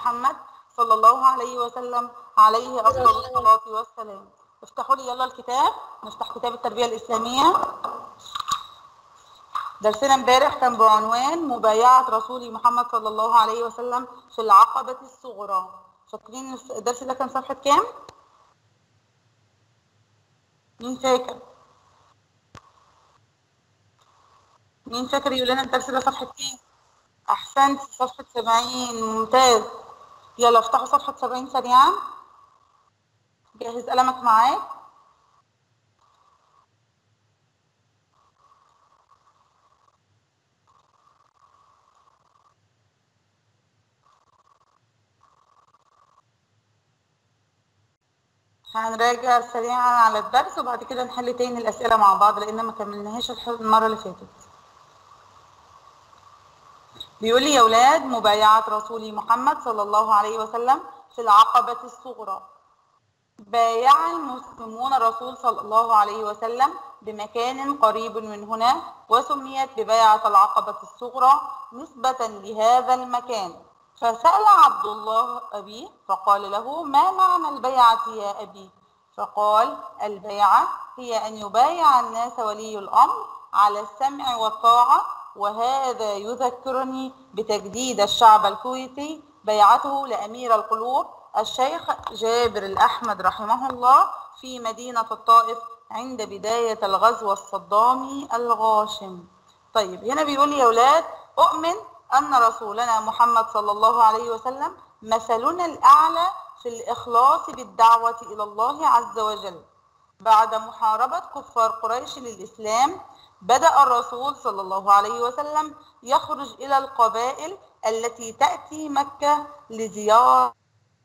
محمد صلى الله عليه وسلم عليه أفضل الصلاة والسلام افتحوا لي يلا الكتاب نفتح كتاب التربية الإسلامية درسنا امبارح كان بعنوان مبايعة رسول محمد صلى الله عليه وسلم في العقبة الصغرى فاكرين الدرس ده كان صفحة كام؟ مين فاكر؟ مين فاكر يقول لنا الدرس ده صفحة كام؟ أحسنت صفحة 70 ممتاز يلا افتحوا صفحة 70 سريعا جهز قلمك معاك هنراجع سريعا على الدرس وبعد كده نحل تاني الأسئلة مع بعض لأن ما كملناهاش المرة اللي فاتت بيقول لي يا أولاد مبايعة رسول محمد صلى الله عليه وسلم في العقبة الصغرى بايع المسلمون الرسول صلى الله عليه وسلم بمكان قريب من هنا وسميت ببيعة العقبة الصغرى نسبة لهذا المكان فسأل عبد الله أبيه فقال له ما معنى البيعة يا أبي فقال البيعة هي أن يبايع الناس ولي الأمر على السمع والطاعة وهذا يذكرني بتجديد الشعب الكويتي بيعته لأمير القلوب الشيخ جابر الأحمد رحمه الله في مدينة الطائف عند بداية الغزو الصدامي الغاشم طيب هنا بيقول لي يا أولاد أؤمن أن رسولنا محمد صلى الله عليه وسلم مثلنا الأعلى في الإخلاص بالدعوة إلى الله عز وجل بعد محاربة كفار قريش للإسلام بدأ الرسول صلى الله عليه وسلم يخرج إلى القبائل التي تأتي مكة لزيارة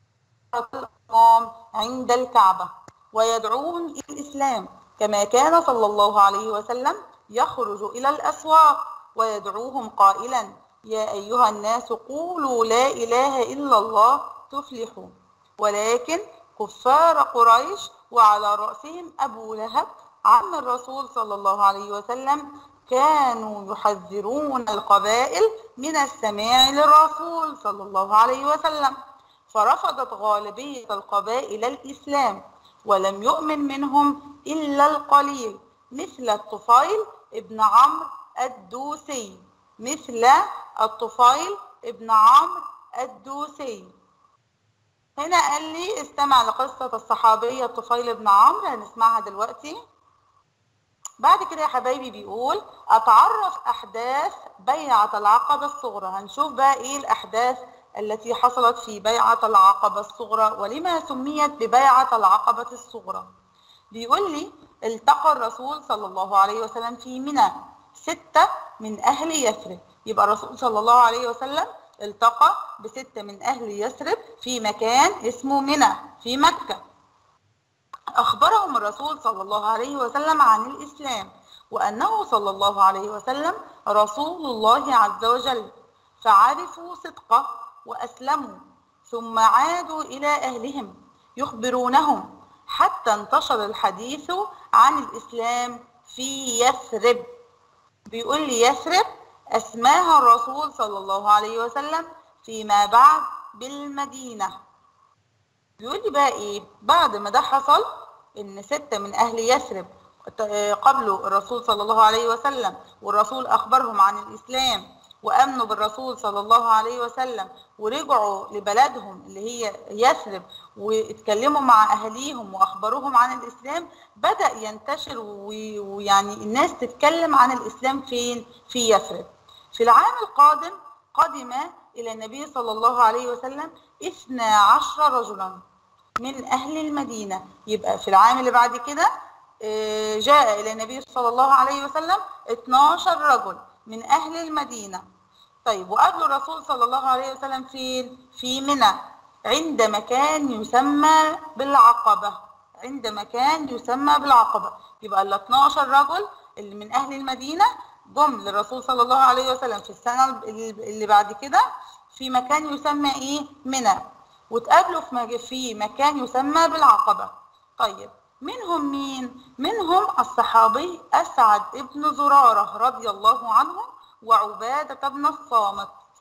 الأصنام عند الكعبة ويدعوهم إلى الإسلام كما كان صلى الله عليه وسلم يخرج إلى الأسواق ويدعوهم قائلا يا أيها الناس قولوا لا إله إلا الله تفلحوا ولكن كفار قريش وعلى رأسهم أبو لهب عم الرسول صلى الله عليه وسلم كانوا يحذرون القبائل من السماع للرسول صلى الله عليه وسلم فرفضت غالبية القبائل الإسلام ولم يؤمن منهم إلا القليل مثل الطفيل ابن عمرو الدوسي مثل الطفيل ابن عمرو الدوسي هنا قال لي استمع لقصة الصحابية الطفيل ابن عمرو هنسمعها دلوقتي بعد كده يا حبايبي بيقول أتعرف أحداث بيعة العقبة الصغرى هنشوف بقى إيه الأحداث التي حصلت في بيعة العقبة الصغرى ولما سميت ببيعة العقبة الصغرى بيقول لي التقى الرسول صلى الله عليه وسلم في منى ستة من أهل يثرب يبقى الرسول صلى الله عليه وسلم التقى بستة من أهل يثرب في مكان اسمه منى في مكة أخبرهم الرسول صلى الله عليه وسلم عن الإسلام وأنه صلى الله عليه وسلم رسول الله عز وجل فعرفوا صدقه وأسلموا ثم عادوا إلى أهلهم يخبرونهم حتى انتشر الحديث عن الإسلام في يثرب بيقول لي يثرب أسماها الرسول صلى الله عليه وسلم فيما بعد بالمدينة بيقول لي بقى إيه بعد ما ده حصل إن ستة من أهل يثرب قبلوا الرسول صلى الله عليه وسلم والرسول أخبرهم عن الإسلام وامنوا بالرسول صلى الله عليه وسلم ورجعوا لبلدهم اللي هي يثرب واتكلموا مع اهاليهم واخبروهم عن الاسلام بدا ينتشر ويعني الناس تتكلم عن الاسلام فين في يثرب في العام القادم قدم الى النبي صلى الله عليه وسلم 12 رجلا من اهل المدينه يبقى في العام اللي بعد كده جاء الى النبي صلى الله عليه وسلم 12 رجل من أهل المدينة طيب وقابلوا الرسول صلى الله عليه وسلم فين؟ في منى عند مكان يسمى بالعقبة عند مكان يسمى بالعقبة يبقى ال 12 رجل اللي من أهل المدينة جم للرسول صلى الله عليه وسلم في السنة اللي بعد كده في مكان يسمى إيه؟ منى وتقابلوا في مكان يسمى بالعقبة طيب منهم مين؟ منهم الصحابي أسعد ابن زرارة رضي الله عنه وعبادة بن الصامت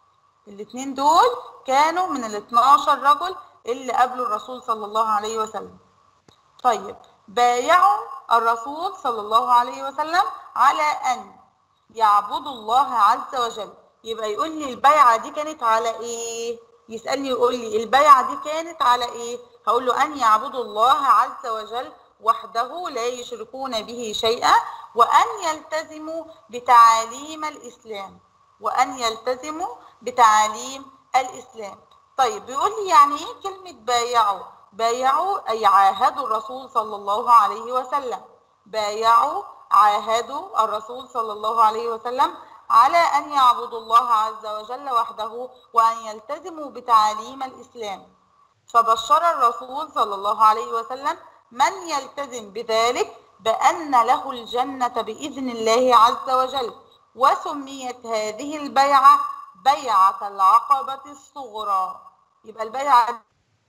الاثنين دول كانوا من ال 12 رجل اللي قابلوا الرسول صلى الله عليه وسلم طيب بايعوا الرسول صلى الله عليه وسلم على أن يعبدوا الله عز وجل يبقى يقول لي البيعة دي كانت على إيه؟ يسألني يقول لي البيعة دي كانت على إيه؟ هقول له أن يعبدوا الله عز وجل وحده لا يشركون به شيئا وأن يلتزموا بتعاليم الإسلام وأن يلتزموا بتعاليم الإسلام طيب بيقول لي يعني إيه كلمة بايعوا بايعوا أي عاهدوا الرسول صلى الله عليه وسلم بايعوا عاهدوا الرسول صلى الله عليه وسلم على أن يعبدوا الله عز وجل وحده وأن يلتزموا بتعاليم الإسلام فبشر الرسول صلى الله عليه وسلم من يلتزم بذلك بأن له الجنة بإذن الله عز وجل وسميت هذه البيعة بيعة العقبة الصغرى يبقى البيعة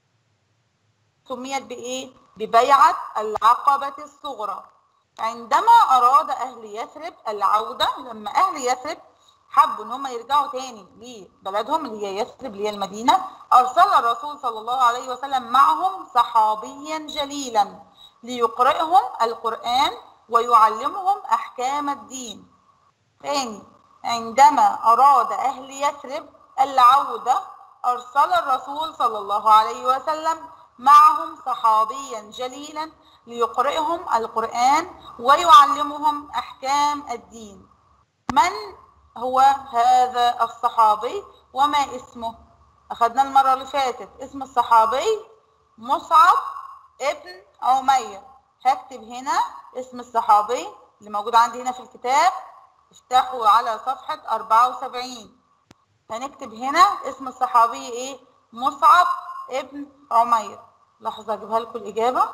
سميت بإيه؟ ببيعة العقبة الصغرى عندما أراد أهل يثرب العودة لما أهل يثرب حبوا ان هم يرجعوا تاني لبلدهم اللي هي يثرب اللي هي المدينه ارسل الرسول صلى الله عليه وسلم معهم صحابيا جليلا ليقرئهم القران ويعلمهم احكام الدين تاني عندما اراد اهل يثرب العوده ارسل الرسول صلى الله عليه وسلم معهم صحابيا جليلا ليقرئهم القران ويعلمهم احكام الدين من هو هذا الصحابي وما اسمه أخذنا المرة اللي فاتت اسم الصحابي مصعب ابن عمير هكتب هنا اسم الصحابي اللي موجود عندي هنا في الكتاب افتحوا على صفحة 74 هنكتب هنا اسم الصحابي ايه مصعب ابن عمير لحظة اجيبها لكم الإجابة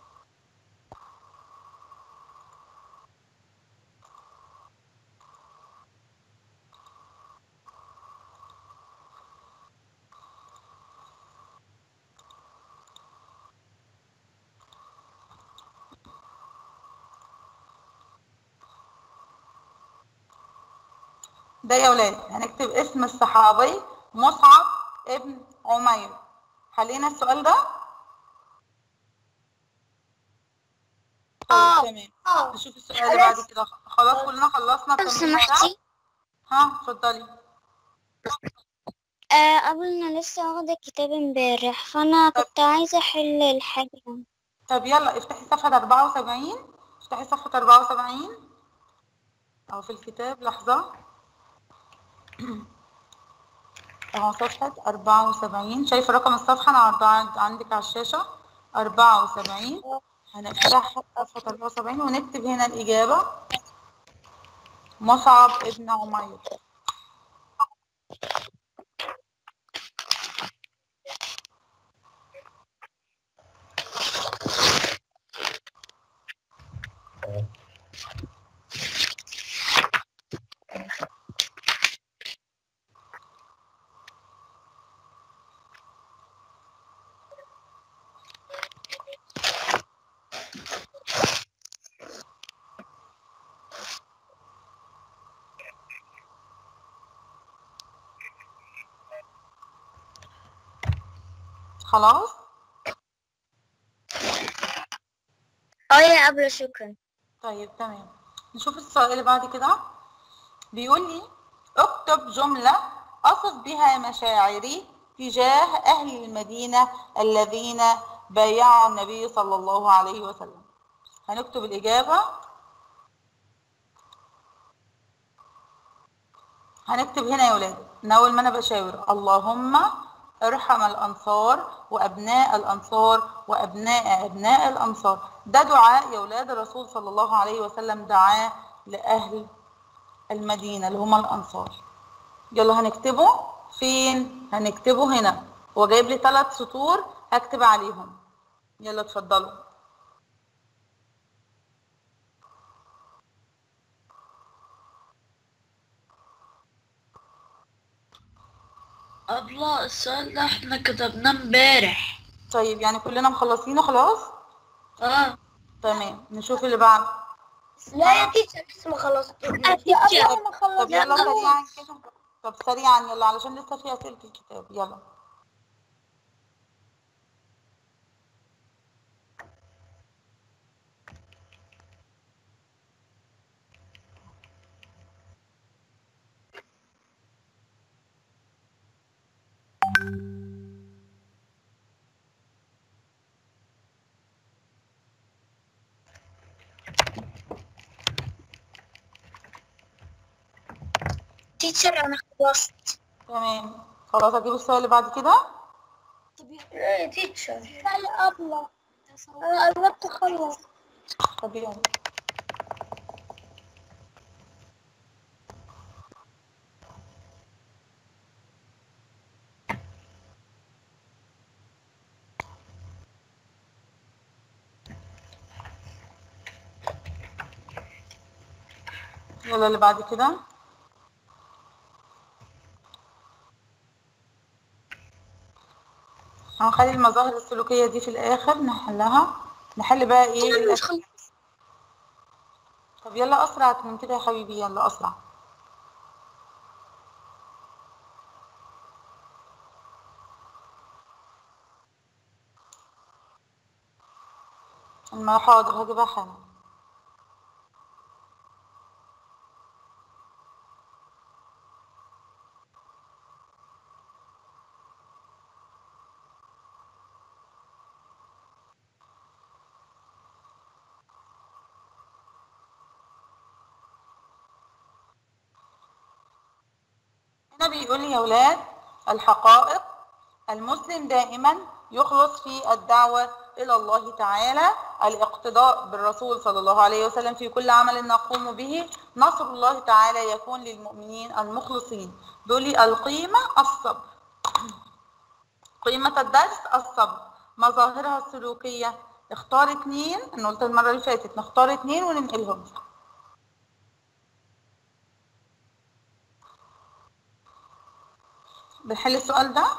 ده يا ولاد هنكتب اسم الصحابي مصعب ابن عمير حلينا السؤال ده طيب تمام نشوف السؤال اللي بعد كده خلاص كلنا خلصنا لو التمرين ده سمحتي ها اتفضلي آه قبل أنا لسه واخدة الكتاب امبارح فأنا كنت عايزة أحل الحاجة طب يلا افتحي صفحة 74 افتحي صفحة 74 أهو في الكتاب لحظة أهو صفحة 74 شايفة رقم الصفحة أنا عرضها عندك على الشاشة 74 هنفتح صفحة 74 ونكتب هنا الإجابة مصعب ابن عمير خلاص اه يا قبل شكرا طيب تمام نشوف السؤال اللي بعد كده بيقول لي اكتب جملة أصف بها مشاعري تجاه أهل المدينة الذين بايعوا النبي صلى الله عليه وسلم هنكتب الإجابة هنكتب هنا يا ولاد من أول ما أنا بشاور اللهم ارحم الأنصار وأبناء الأنصار وأبناء أبناء الأنصار ده دعاء يا ولاد الرسول صلى الله عليه وسلم دعاه لأهل المدينة اللي هم الأنصار يلا هنكتبه فين هنكتبه هنا هو جايب لي ثلاث سطور هكتب عليهم يلا اتفضلوا أبلة السؤال ده احنا كتبناه امبارح طيب يعني كلنا مخلصينه خلاص اه تمام نشوف اللي بعد لا يا تيتشر لسه ما خلصتوش يا قبل ما طب يلا خلصت سريعا كده طب سريعا يلا علشان لسه في أسئلة في الكتاب يلا تيتشر أنا خلصت تمام خلاص أجيب السؤال اللي بعد كده يا تيتشر لا أبلة أنا قربت أخلص طب يلا يلا اللي بعد كده هنخلي المظاهر السلوكية دي في الآخر نحلها نحل بقى ايه أنا مش الأس- خلصت طب يلا أسرع من كده يا حبيبي يلا أسرع الم- حاضر هجيبها حالا هنا بيقول لي يا ولاد الحقائق المسلم دائما يخلص في الدعوة إلى الله تعالى الاقتداء بالرسول صلى الله عليه وسلم في كل عمل نقوم به نصر الله تعالى يكون للمؤمنين المخلصين بيقول لي القيمة الصبر قيمة الدرس الصبر مظاهرها السلوكية اختار اتنين انا قلت المرة اللي فاتت نختار اتنين وننقلهم بنحل السؤال ده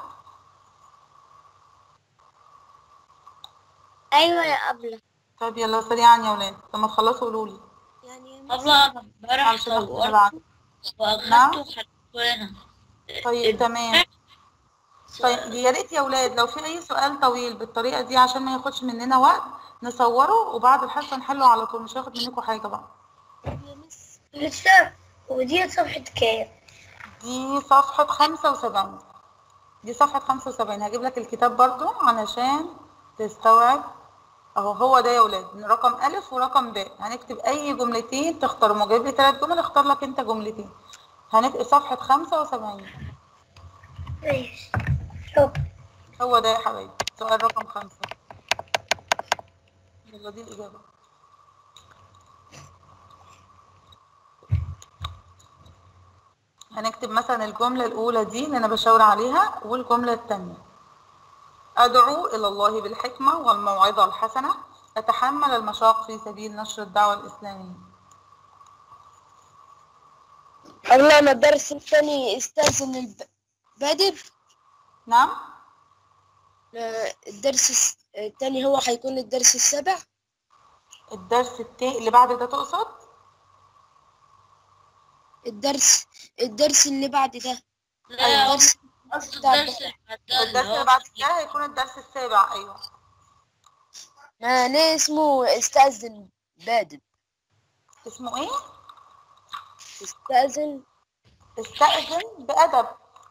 أيوة يا أبلة طيب يلا سريعا يا ولاد لما تخلصوا قولوا لي يعني أبلة أنا امبارح علشان ناخد صورت بعد. نعم. وأخدته وحطيته هنا طيب تمام طيب يا ريت يا ولاد لو في اي سؤال طويل بالطريقه دي عشان ما ياخدش مننا وقت نصوره وبعد الحصه نحله على طول مش هياخد منكم حاجه بقى لسه ودي صفحة كام؟ دي صفحه 75 دي صفحه 75 هجيب لك الكتاب برضو علشان تستوعب اهو هو ده يا ولاد رقم الف ورقم ب هنكتب اي جملتين تختارهم وجايب لي ثلاث جمل اختار لك انت جملتين هنكتب صفحه 75 ماشي شوف هو ده يا حبايبي سؤال رقم خمسة يلا دي الإجابة هنكتب مثلا الجملة الأولى دي اللي أنا بشاور عليها والجملة الثانية أدعو إلى الله بالحكمة والموعظة الحسنة أتحمل المشاق في سبيل نشر الدعوة الإسلامية قبل ما الدرس الثاني استأذن البادب نعم الدرس الس- الثاني هو حيكون الدرس السابع الدرس التاني اللي بعد ده تقصد الدرس الدرس اللي بعد ده لا الدرس قصد بتاع الدرس اللي بعدها الدرس اللي بعد كده هيكون الدرس السابع أيوه ما ليه اسمه استأذن بادب اسمه إيه؟ استأذن استأذن بأدب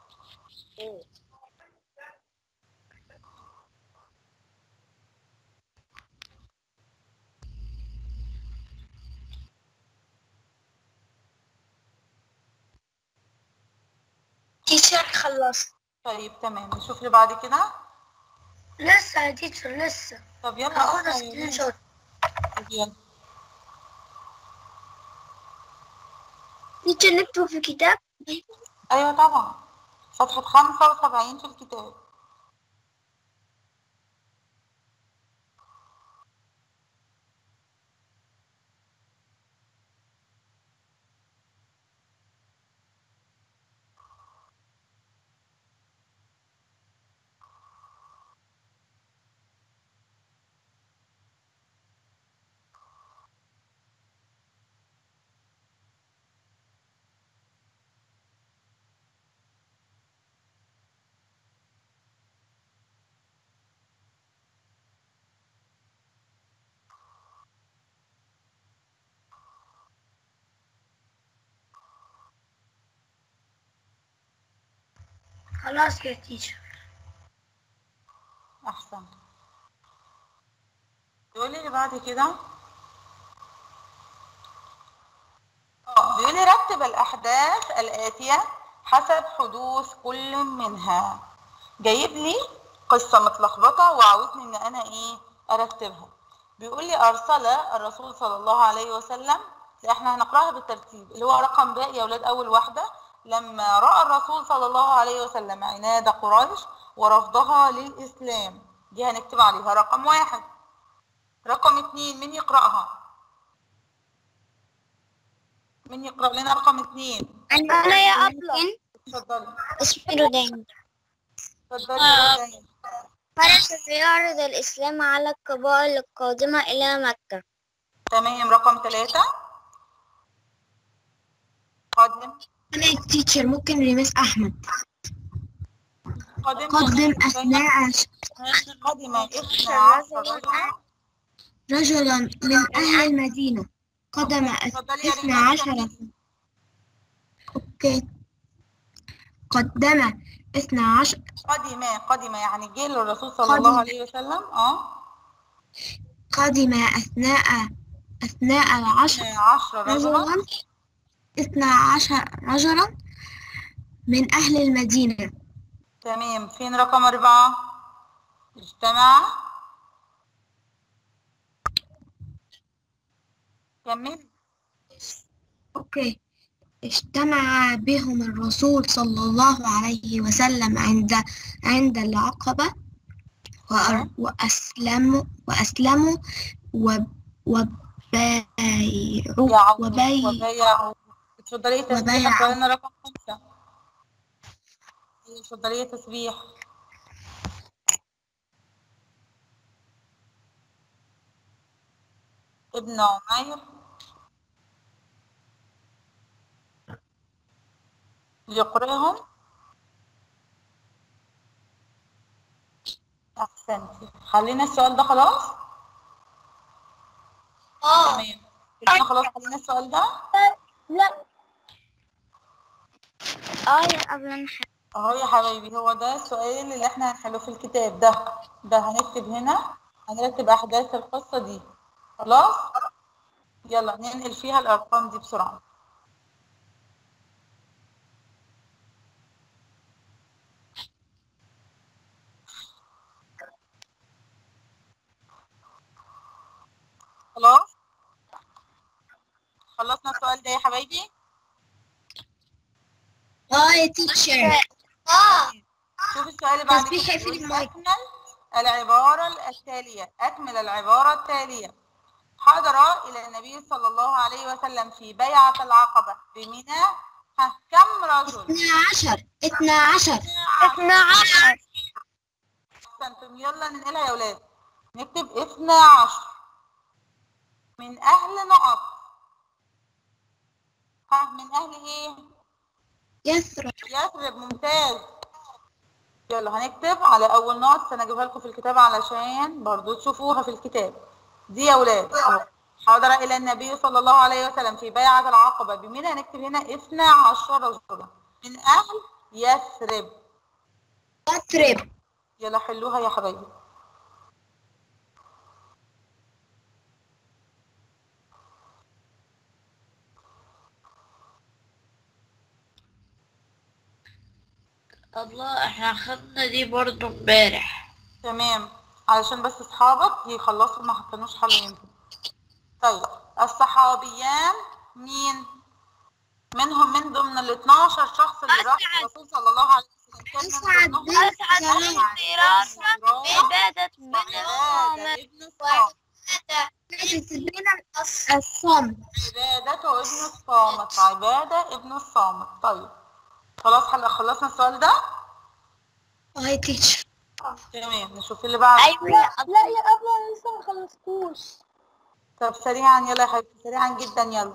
تيتشر خلصت طيب تمام نشوف اللي بعد كده لسه يا تيتشر لسه طب يلا هاخدها أسرع يا سكرين ولاد. شوت طب يلا. تيتشر نكتب في كتاب أيوة طبعا صفحة خمسة وسبعين في الكتاب خلاص يا تيشر أحسن يقول لي اللي بعد كده اه بيقول لي رتب الأحداث الآتية حسب حدوث كل منها جايب لي قصة متلخبطة وعاوزني إن أنا إيه أرتبها بيقول لي أرسل الرسول صلى الله عليه وسلم إحنا هنقرأها بالترتيب اللي هو رقم باء يا أولاد أول واحدة لما رأى الرسول صلى الله عليه وسلم عناد قريش ورفضها للإسلام دي هنكتب عليها رقم واحد رقم اتنين مين يقرأها مين يقرأ لنا رقم اتنين أنا يا أبلة اتفضلي اسمي رودين اتفضلي يا رودين. فرس يعرض الإسلام على القبائل القادمة إلى مكة تمام رقم ثلاثة قدم أنا التيتشر ممكن ريمس أحمد قدم قدم أثناء قدم اثنى عشر رجلا رجلا من أهل المدينة قدم اتفضلي يا اثنى ريما عشر أوكي قدم اثنى عشر قدم قدم يعني جه للرسول صلى الله قدم. عليه وسلم اه قدم أثناء أثناء العشر اثنى عشر رجلا رجلا اثنى عشر رجلا من أهل المدينة تمام فين رقم أربعة اجتمع كمل أوكي اجتمع بهم الرسول صلى الله عليه وسلم عند عند العقبة وأر- وأسلموا وأسلموا وب- وبايعوا يعود وبايع وبيعوا اتفضلي يا تسبيح وبيعوا. اختار لنا رقم خمسة اتفضلي يا تسبيح ابن عمير يقرئهم أحسنتي خلينا السؤال ده خلاص تمام احنا خلاص خلينا السؤال ده لا اه يا أبلة اهو يا حبايبي هو ده السؤال اللي احنا هنحله في الكتاب ده ده هنكتب هنا هنرتب احداث القصة دي خلاص يلا ننقل فيها الارقام دي بسرعة خلاص خلصنا السؤال ده يا حبايبي اه يا تيتشر شوف السؤال اللي بعد تسبيح كده اقفلي بيقول المايك. أكمل العبارة التالية أكمل العبارة التالية حضر إلى النبي صلى الله عليه وسلم في بيعة العقبة بمنى ها كم رجل؟ اثنى عشر اثنى عشر اثنى عشر أحسنتم يلا ننقلها يا أولاد نكتب اثنى عشر من أهل نقط ها من أهل إيه؟ يثرب يثرب ممتاز يلا هنكتب على اول نقط انا اجيبها لكم في الكتاب علشان برضو تشوفوها في الكتاب دي يا اولاد أهو. حضر الى النبي صلى الله عليه وسلم في بيعة العقبة بمنى هنكتب هنا اثنى عشر رجلا من اهل يثرب يثرب يلا حلوها يا حبايبي الله احنا اخدنا دي برضو امبارح تمام علشان بس اصحابك يخلصوا ما كانوش حلوا يمكن طيب الصحابيان مين منهم من ضمن ال 12 شخص اللي راح الرسول صلى الله عليه وسلم كان من أسعد ضمنهم بن أسعد سلام. بن سلام عبادة بن وعبادة ابن الصامت الصمت عبادة ابن الصامت عبادة ابن الصامت طيب خلاص هلا خلصنا السؤال ده اه يا تيتشر تمام نشوف اللي بعده أيوة يا أبلة لا يا أبلة لسه ما خلصتوش طب سريعا يلا يا حبيبتي سريعا جدا يلا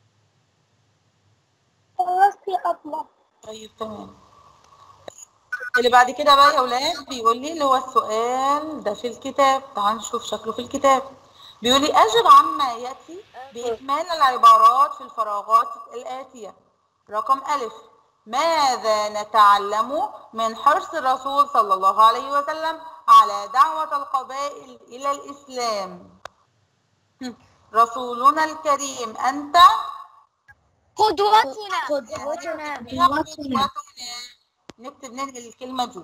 خلصت يا أبلة طيب تمام اللي بعد كده بقى يا ولاد بيقول لي اللي هو السؤال ده في الكتاب تعال نشوف شكله في الكتاب بيقول لي أجب عما يأتي بإكمال العبارات في الفراغات الآتية رقم ألف ماذا نتعلم من حرص الرسول صلى الله عليه وسلم على دعوة القبائل إلى الإسلام هم. رسولنا الكريم أنت قدوتنا قدوتنا قدوتنا نكتب ننقل الكلمة دي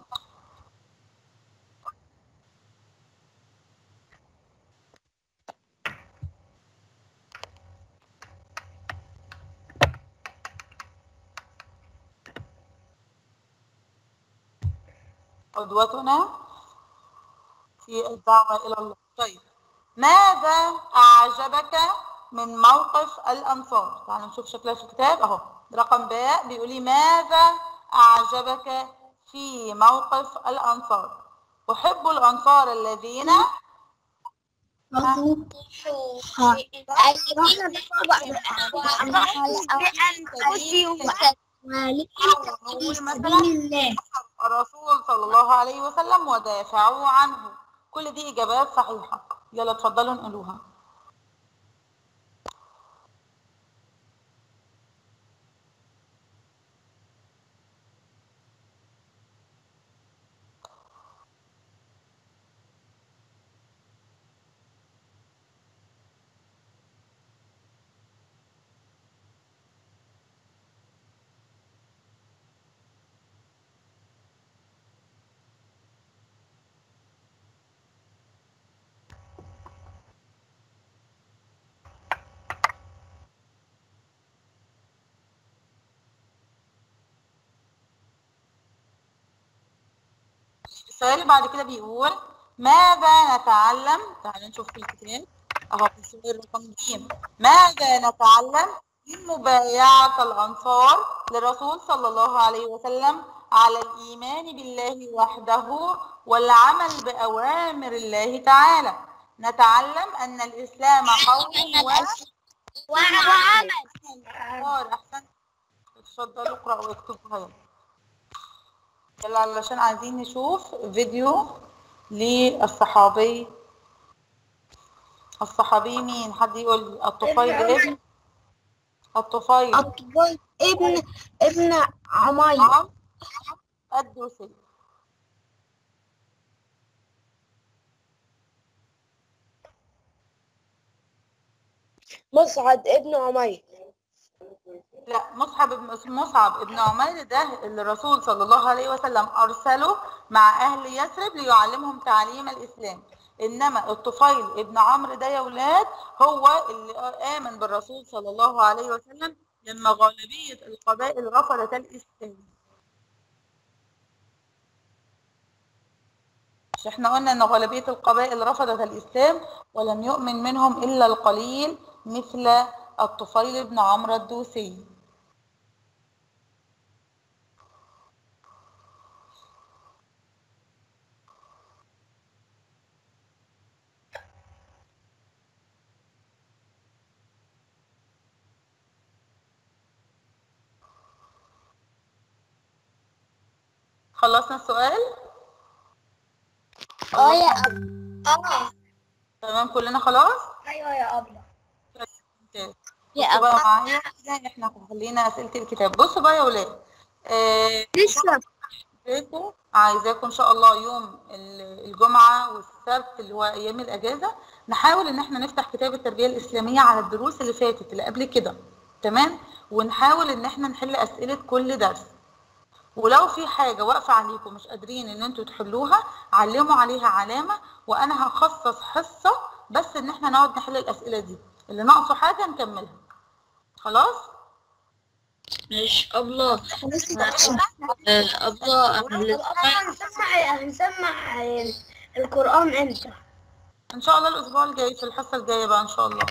قدوتنا في الدعوة إلى الله طيب ماذا أعجبك من موقف الأنصار تعالوا نشوف شكلها في الكتاب أهو رقم باء بيقول لي ماذا أعجبك في موقف الأنصار أحب الأنصار الذين نقول مثلا الرسول صلى الله عليه وسلم ودافعوا عنه كل دي إجابات صحيحة يلا اتفضلوا نقولوها السؤال اللي بعد كده بيقول ماذا نتعلم تعالوا نشوف في الكتاب اهو في السؤال رقم ج ماذا نتعلم من مبايعة الأنصار للرسول صلى الله عليه وسلم على الإيمان بالله وحده والعمل بأوامر الله تعالى نتعلم أن الإسلام قول و وعمل أخبار أحسن اتفضلوا اقرأوا واكتبوا هيا يلا علشان عايزين نشوف فيديو للصحابي الصحابي مين حد يقول لي الطفيل ابن الطفيل الطفيل ابن ابن عمير نعم الدوسي مصعد ابن عمير لا مصعب ابن مصعب ابن عمير ده اللي الرسول صلى الله عليه وسلم ارسله مع اهل يثرب ليعلمهم تعليم الاسلام انما الطفيل ابن عمرو ده يا ولاد هو اللي امن بالرسول صلى الله عليه وسلم لما غالبيه القبائل رفضت الاسلام مش احنا قلنا ان غالبيه القبائل رفضت الاسلام ولم يؤمن منهم الا القليل مثل الطفيل بن عمرو الدوسي خلصنا السؤال اه يا أب اه تمام كلنا خلاص ايوه يا ابله ممتاز. يا بصوا أب بقى معايا كده احنا خلينا اسئله الكتاب بصوا بقى يا ولاد آه لسه عايزاكم عايزاكم ان شاء الله يوم ال- الجمعه والسبت اللي هو ايام الاجازه نحاول ان احنا نفتح كتاب التربيه الاسلاميه على الدروس اللي فاتت اللي قبل كده تمام ونحاول ان احنا نحل اسئله كل درس ولو في حاجه واقفه عليكم مش قادرين ان انتوا تحلوها علموا عليها علامه وانا هخصص حصه بس ان احنا نقعد نحل الاسئله دي اللي ناقصه حاجه نكملها خلاص مش أبلة آه، أبلة أنا لسه هنسمع هنسمع القرآن امتى؟ ان شاء الله الاسبوع الجاي في الحصه الجايه بقى ان شاء الله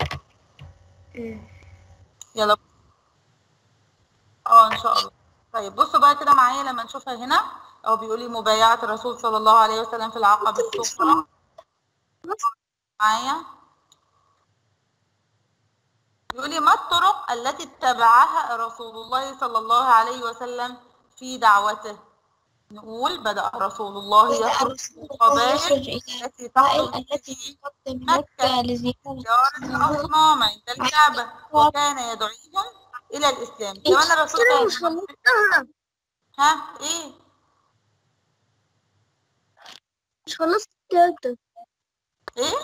يلا اه ان شاء الله طيب بصوا بقى كده معايا لما نشوفها هنا او بيقول لي مبايعه الرسول صلى الله عليه وسلم في العقبه الصغرى معايا بيقول لي ما الطرق التي اتبعها رسول الله صلى الله عليه وسلم في دعوته نقول بدأ رسول الله يخرج الرسول القبائل يخرج إلى التي القبائل تحضر التي تقدم مكة. مكة لزيارة زيارة الأصنام عند الكعبة وكان يدعيهم إلى الإسلام كمان الرسول كده مش كان خلصتها ها إيه مش خلصت التالتة إيه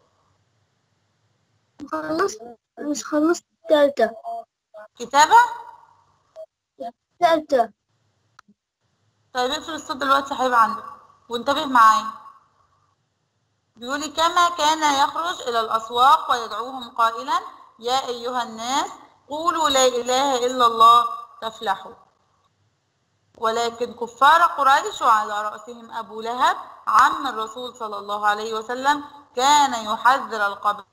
خلصت مش خلصت التالتة كتابة التالتة طيب اقفل الصوت دلوقتي هيبقى عندك وانتبه معايا بيقولي كما كان يخرج إلى الأسواق ويدعوهم قائلا يا أيها الناس قولوا لا إله إلا الله تفلحوا ولكن كفار قريش وعلى رأسهم أبو لهب عم الرسول صلى الله عليه وسلم كان يحذر القبائل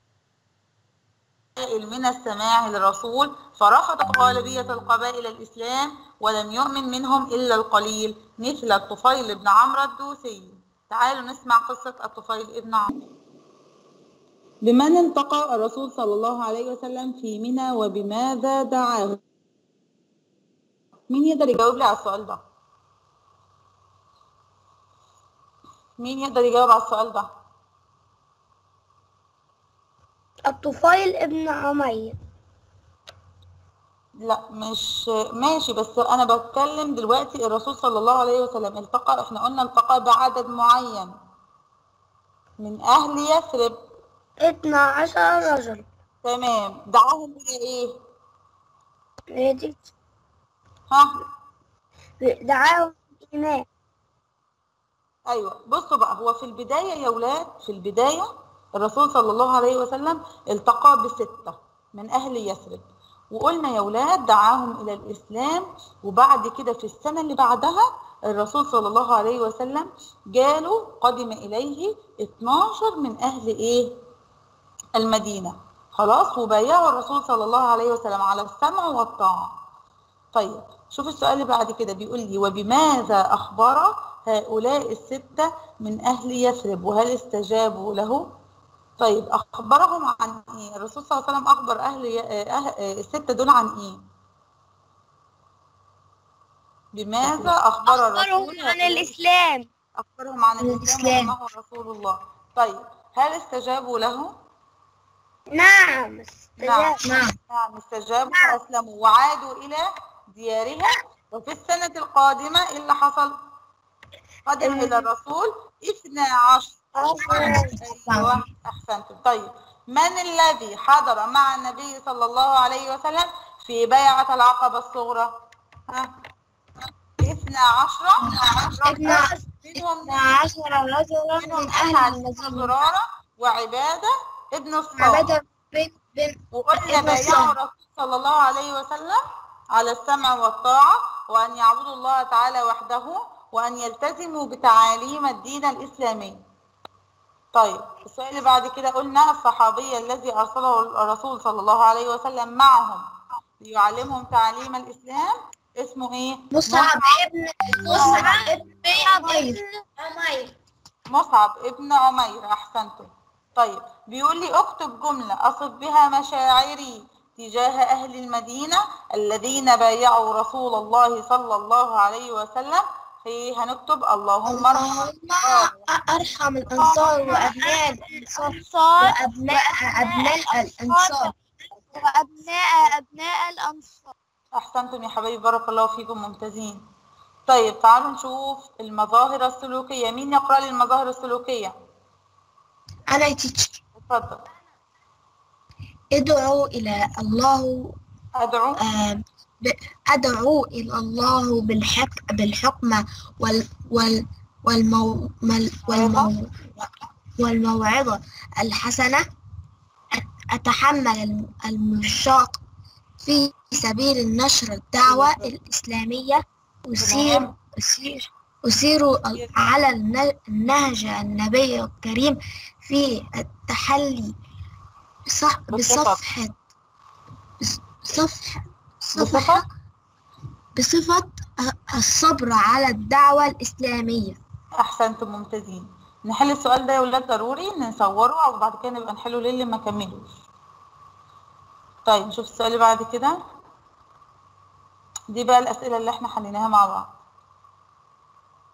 من السماع للرسول فرفضت غالبية القبائل الإسلام ولم يؤمن منهم إلا القليل مثل الطفيل بن عمرو الدوسي تعالوا نسمع قصة الطفيل بن عمرو بمن التقى الرسول صلى الله عليه وسلم في منى وبماذا دعاه مين يقدر يجاوب لي على السؤال ده مين يقدر يجاوب على السؤال ده الطفيل ابن عمير لا مش ماشي بس انا بتكلم دلوقتي الرسول صلى الله عليه وسلم التقى احنا قلنا التقى بعدد معين من اهل يثرب اثنا عشر رجل تمام دعاهم الى ايه هي دي ها دعاهم إيمان ايوه بصوا بقى هو في البدايه يا ولاد في البدايه الرسول صلى الله عليه وسلم التقى بسته من اهل يثرب وقلنا يا ولاد دعاهم الى الاسلام وبعد كده في السنه اللي بعدها الرسول صلى الله عليه وسلم جاله قدم اليه 12 من اهل ايه المدينه خلاص وبايعوا الرسول صلى الله عليه وسلم على السمع والطاعه طيب شوف السؤال اللي بعد كده بيقول لي وبماذا أخبر هؤلاء الستة من أهل يثرب وهل استجابوا له؟ طيب أخبرهم عن إيه؟ الرسول صلى الله عليه وسلم أخبر أهل ي- أه... الستة دول عن إيه؟ بماذا أخبر الرسول عن هؤلاء- الإسلام أخبرهم عن الإسلام الإسلام. وأنه رسول الله طيب هل استجابوا له؟ نعم نعم نعم نعم استجابوا وأسلموا وعادوا إلى ديارهم وفي السنة القادمة إيه اللي حصل؟ قدم إلى الرسول اثنا عشر أيوة أحسنتم طيب من الذي حضر مع النبي صلى الله عليه وسلم في بيعة العقبة الصغرى؟ ها؟ اثنا عشر اثنا منهم عشر رجلا منهم من أهل أسعد بن المدينة زرارة وعبادة ابن الصامت عبادة بن بن وقلنا ابن بايعوا الصامت. الرسول صلى الله عليه وسلم على السمع والطاعة وأن يعبدوا الله تعالى وحده وأن يلتزموا بتعاليم الدين الإسلامي طيب السؤال اللي بعد كده قلنا الصحابي الذي أرسله الرسول صلى الله عليه وسلم معهم ليعلمهم تعاليم الإسلام اسمه إيه؟ مصعب ابن مصعب ابن عمير مصعب ابن عمير أحسنتم طيب بيقول لي اكتب جملة أصف بها مشاعري تجاه أهل المدينة الذين بايعوا رسول الله صلى الله عليه وسلم في هنكتب اللهم ارحم اللهم أرحم الأنصار وأبناء الأنصار وأبناء أبناء الأنصار وأبناء أبناء الأنصار أحسنتم يا حبايبي بارك الله فيكم ممتازين طيب تعالوا نشوف المظاهر السلوكية مين يقرأ لي المظاهر السلوكية أنا تيتشر اتفضل ادعوا إلى الله أدعو آه، ب- أدعو إلى الله بالحق بالحكمة وال وال والمو مل- والمو والموعظة الحسنة أت- أتحمل الم- المشاق في سبيل النشر الدعوة الإسلامية أسير أسير أسير ال- على الن- النهج النبي الكريم في التحلي بصح بصفحة بص- صفحة صفحة بصفة الصبر على الدعوة الإسلامية أحسنتم ممتازين نحل السؤال ده يا ولاد ضروري نصوره وبعد كده نبقى نحله للي ما كملوش طيب نشوف السؤال اللي بعد كده دي بقى الأسئلة اللي احنا حليناها مع بعض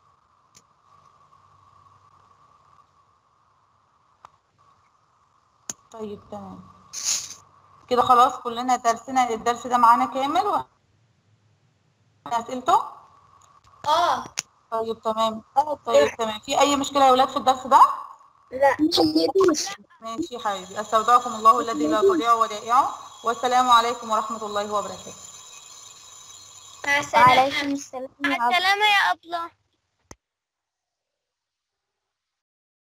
طيب تمام كده خلاص كلنا درسنا الدرس ده معانا كامل و... اسئلته اه طيب تمام طيب تمام في اي مشكله يا ولاد في الدرس ده لا ماشي يا حبيبي استودعكم الله الذي لا تضيع ودائعه والسلام عليكم ورحمه الله وبركاته مع السلامة وعليكم السلام مع يا عبد السلامة يا أبلة